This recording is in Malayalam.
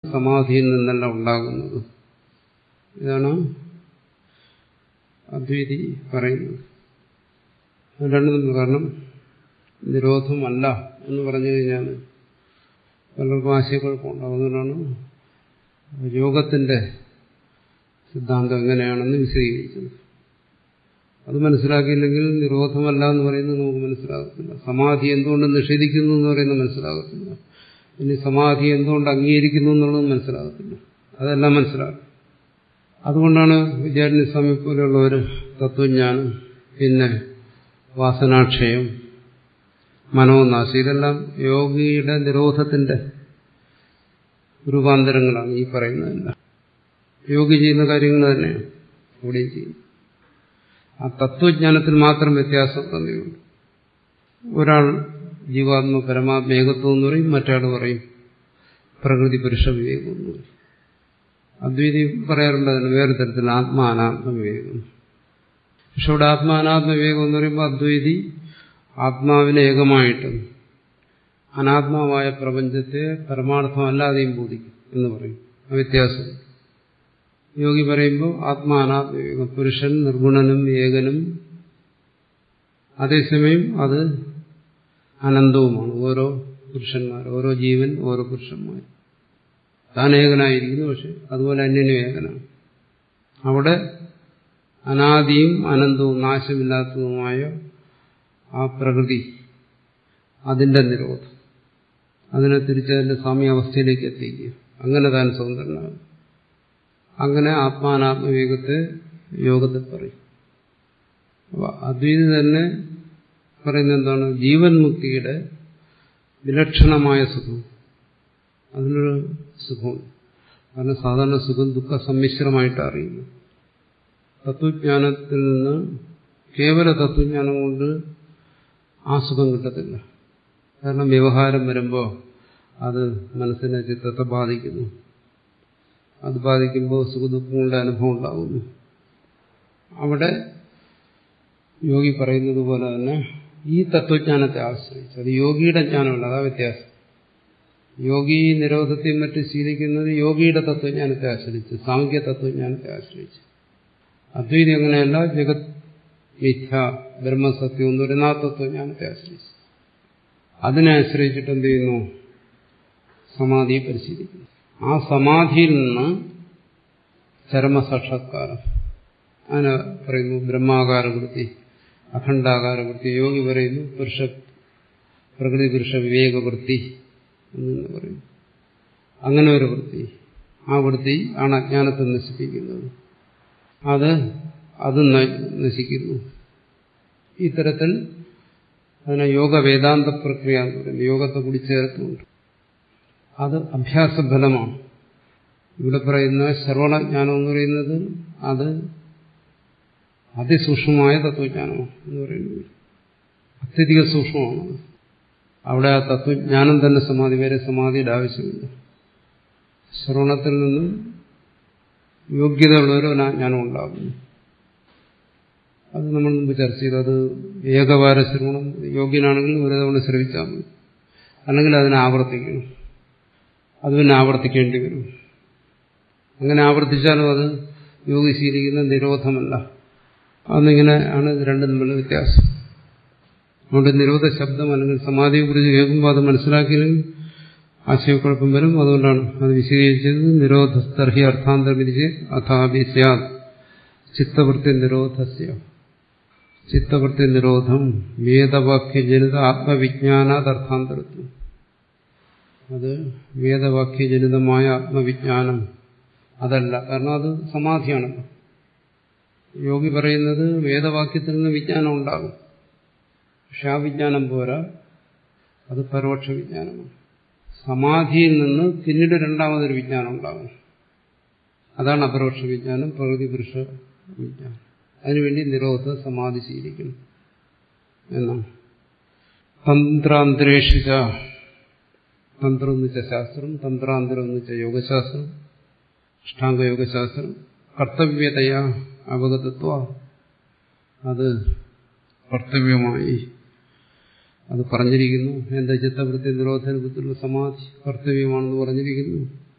സമാധിയിൽ നിന്നല്ല ഉണ്ടാകുന്നത് ഇതാണ് അദ്വൈതി പറയുന്നത് രണ്ടും കാരണം നിരോധമല്ല എന്ന് പറഞ്ഞു കഴിഞ്ഞാൽ പലർക്കും ആശയക്കുഴപ്പമുണ്ടാകുന്നതിനാണ് യോഗത്തിന്റെ സിദ്ധാന്തം എങ്ങനെയാണെന്ന് വിശദീകരിച്ചത് അത് മനസ്സിലാക്കിയില്ലെങ്കിൽ നിരോധമല്ല എന്ന് പറയുന്നത് നമുക്ക് മനസ്സിലാകത്തില്ല സമാധി എന്തുകൊണ്ട് നിഷേധിക്കുന്നു എന്ന് പറയുന്നത് മനസ്സിലാകത്തില്ല ഇനി സമാധി എന്തുകൊണ്ട് അംഗീകരിക്കുന്നു എന്നുള്ളത് മനസ്സിലാകത്തില്ല അതെല്ലാം മനസ്സിലാക്കും അതുകൊണ്ടാണ് വിദ്യാർത്ഥി സ്വാമി പോലെയുള്ളവർ തത്വജ്ഞാനം പിന്നെ വാസനാക്ഷയം മനോനാശം ഇതെല്ലാം യോഗിയുടെ നിരോധത്തിന്റെ രൂപാന്തരങ്ങളാണ് ഈ പറയുന്നതെല്ലാം യോഗി ചെയ്യുന്ന കാര്യങ്ങൾ തന്നെയാണ് ഇവിടെയും ചെയ്യുന്നത് ആ തത്വജ്ഞാനത്തിൽ മാത്രം വ്യത്യാസം തന്നെയുണ്ട് ഒരാൾ ജീവാത്മ പരമാത്മ ഏകത്വം എന്ന് പറയും മറ്റാൾ പറയും പ്രകൃതി പുരുഷ വിവേകം എന്ന് പറയും അദ്വൈതി പറയാറുണ്ട് അതിന് വേറെ തരത്തിൽ ആത്മാനാത്മ വിവേകം പക്ഷെ ഇവിടെ ആത്മാനാത്മ വിവേകം എന്ന് പറയുമ്പോൾ അദ്വൈതി ആത്മാവിനെ ഏകമായിട്ടും അനാത്മാവായ പ്രപഞ്ചത്തെ പരമാർത്ഥമല്ലാതെയും ബോധിക്കും എന്ന് പറയും ആ വ്യത്യാസം യോഗി പറയുമ്പോൾ ആത്മാനാത്മ വിവേകം പുരുഷൻ നിർഗുണനും ഏകനും അതേസമയം അത് അനന്തവുമാണ് ഓരോ പുരുഷന്മാർ ഓരോ ജീവൻ ഓരോ പുരുഷന്മാർ താൻ ഏകനായിരിക്കുന്നു പക്ഷെ അതുപോലെ അന്യനും ഏകനാണ് അവിടെ അനാദിയും അനന്തവും നാശമില്ലാത്തതുമായ ആ പ്രകൃതി അതിന്റെ നിരോധം അതിനെ തിരിച്ചതിന്റെ സാമ്യാവസ്ഥയിലേക്ക് എത്തിക്കുക അങ്ങനെ താൻ സ്വതന്ത്രനാകും അങ്ങനെ ആത്മാനാത്മവേഗത്തെ യോഗത്തിൽ പറയും അപ്പൊ അദ്വൈതി തന്നെ പറയുന്നത് എന്താണ് ജീവൻ മുക്തിയുടെ വിലക്ഷണമായ സുഖം അതിനൊരു സുഖമുണ്ട് കാരണം സാധാരണ സുഖം ദുഃഖ സമ്മിശ്രമായിട്ട് അറിയുന്നു തത്വജ്ഞാനത്തിൽ നിന്ന് കേവല തത്വജ്ഞാനം കൊണ്ട് ആ സുഖം കിട്ടത്തില്ല കാരണം വ്യവഹാരം വരുമ്പോൾ അത് മനസ്സിനെ ചിത്തത്തെ ബാധിക്കുന്നു അത് ബാധിക്കുമ്പോൾ സുഖദുഃഖങ്ങളുടെ അനുഭവം ഉണ്ടാകുന്നു അവിടെ യോഗി പറയുന്നത് പോലെ തന്നെ ഈ തത്വജ്ഞാനത്തെ ആശ്രയിച്ച് അത് യോഗിയുടെ ജ്ഞാനമല്ല അതാ വ്യത്യാസം യോഗി നിരോധത്തെയും മറ്റും ശീലിക്കുന്നത് യോഗിയുടെ തത്വജ്ഞാനത്തെ ആശ്രയിച്ച് സാമൂഹ്യ തത്വജ്ഞാനത്തെ ആശ്രയിച്ച് അദ്വൈതി അങ്ങനെയല്ല ജഗത് മിഥ്യ ബ്രഹ്മസത്യം എന്ന് പറയുന്ന ആ തത്വജ്ഞാനത്തെ ആശ്രയിച്ച് അതിനെ ആശ്രയിച്ചിട്ട് എന്ത് ചെയ്യുന്നു സമാധിയെ പരിശീലിക്കുന്നു ആ സമാധിയിൽ നിന്ന് ചരമസാക്ഷാത്കാരം അതിനെ പറയുന്നു ബ്രഹ്മാകാരവൃത്തി അഖണ്ഡാകാരവൃത്തി യോഗി പറയുന്നു പുരുഷ പ്രകൃതി പുരുഷ വിവേകവൃത്തി എന്ന് പറയുന്നു അങ്ങനെ ഒരു വൃത്തി ആ വൃത്തി ആണ് അജ്ഞാനത്തെ നശിപ്പിക്കുന്നത് അത് അത് നശിക്കുന്നു ഇത്തരത്തിൽ അതിനെ യോഗ വേദാന്ത പ്രക്രിയ എന്ന് പറയുന്നത് യോഗത്തെ കൂടി ചേർത്തുകൊണ്ട് അത് അഭ്യാസഫലമാണ് ഇവിടെ പറയുന്ന ശ്രവണജ്ഞാനം എന്ന് പറയുന്നത് അത് അതിസൂക്ഷ്മമായ തത്വജ്ഞാനമാണ് എന്ന് പറയുന്നത് അത്യധിക സൂക്ഷ്മമാണ് അവിടെ ആ തത്വജ്ഞാനം തന്നെ സമാധി വരെ സമാധിയുടെ ആവശ്യമില്ല ശ്രവണത്തിൽ നിന്നും യോഗ്യതയുള്ളവരോ ജ്ഞാനം ഉണ്ടാകുന്നു അത് നമ്മൾ മുമ്പ് ചർച്ച ചെയ്തു അത് ഏകവാര ശ്രവണം യോഗ്യനാണെങ്കിൽ ഒരു തവണ ശ്രവിച്ചാൽ മതി അല്ലെങ്കിൽ അതിനെ ആവർത്തിക്കണം അത് പിന്നെ ആവർത്തിക്കേണ്ടി വരും അങ്ങനെ ആവർത്തിച്ചാലും അത് യോഗി ശീലിക്കുന്ന നിരോധമല്ല അന്നിങ്ങനെ ആണ് ഇത് രണ്ടും തമ്മിലുള്ള വ്യത്യാസം അതുകൊണ്ട് നിരോധ ശബ്ദം അല്ലെങ്കിൽ സമാധിയെ കുറിച്ച് കേൾക്കുമ്പോൾ അത് മനസ്സിലാക്കിയില്ലെങ്കിൽ ആശയക്കുഴപ്പം വരും അതുകൊണ്ടാണ് അത് വിശദീകരിച്ചത് നിരോധസ്തർഹി അർത്ഥാന്തരം വിധിച്ച് അഥാപി സ്യാദ് ചിത്തവൃത്തി നിരോധസ്യ ചിത്തവൃത്തി നിരോധം വേദവാക്യജനിത ആത്മവിജ്ഞാനാത് അർത്ഥാന്തരത്വം അത് വേദവാക്യജനിതമായ ആത്മവിജ്ഞാനം അതല്ല കാരണം അത് സമാധിയാണല്ലോ യോഗി പറയുന്നത് വേദവാക്യത്തിൽ നിന്ന് വിജ്ഞാനം ഉണ്ടാകും പക്ഷെ ആ വിജ്ഞാനം പോരാ അത് പരോക്ഷ വിജ്ഞാനമാണ് സമാധിയിൽ നിന്ന് പിന്നീട് രണ്ടാമതൊരു വിജ്ഞാനം ഉണ്ടാകും അതാണ് അപരോക്ഷ വിജ്ഞാനം പ്രകൃതി പുരുഷ വിജ്ഞാനം അതിനുവേണ്ടി നിരോധ സമാധി ശീലിക്കണം എന്നാണ് തന്ത്രാന്തരേഷിച്ച തന്ത്രം എന്ന് വെച്ച ശാസ്ത്രം തന്ത്രാന്തരം എന്ന് വെച്ച യോഗശാസ്ത്രം അഷ്ടാംഗയോഗശാസ്ത്രം കർത്തവ്യതയാ അവഗതത്വ അത് കർത്തവ്യമായി അത് പറഞ്ഞിരിക്കുന്നു എന്താ ചിത്തവൃത്തി നിരോധനത്തിലുള്ള സമാധി കർത്തവ്യമാണെന്ന് പറഞ്ഞിരിക്കുന്നു